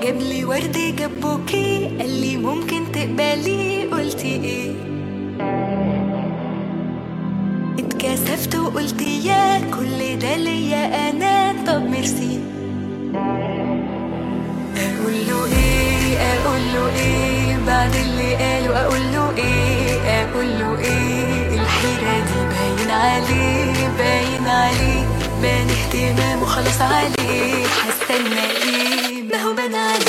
جاب لي ورد جاب بوكي قال لي ممكن تقبلي قلتي ايه اتكسفت وقلت يا كل ده ليا انا طب ميرسي اقول له ايه اقول له ايه بعد اللي قاله اقول له ايه اقول له ايه الحيرة دي باين عليه باين عليه بان اهتمامه خلاص عليه هستنى ايه ما هو بان عليه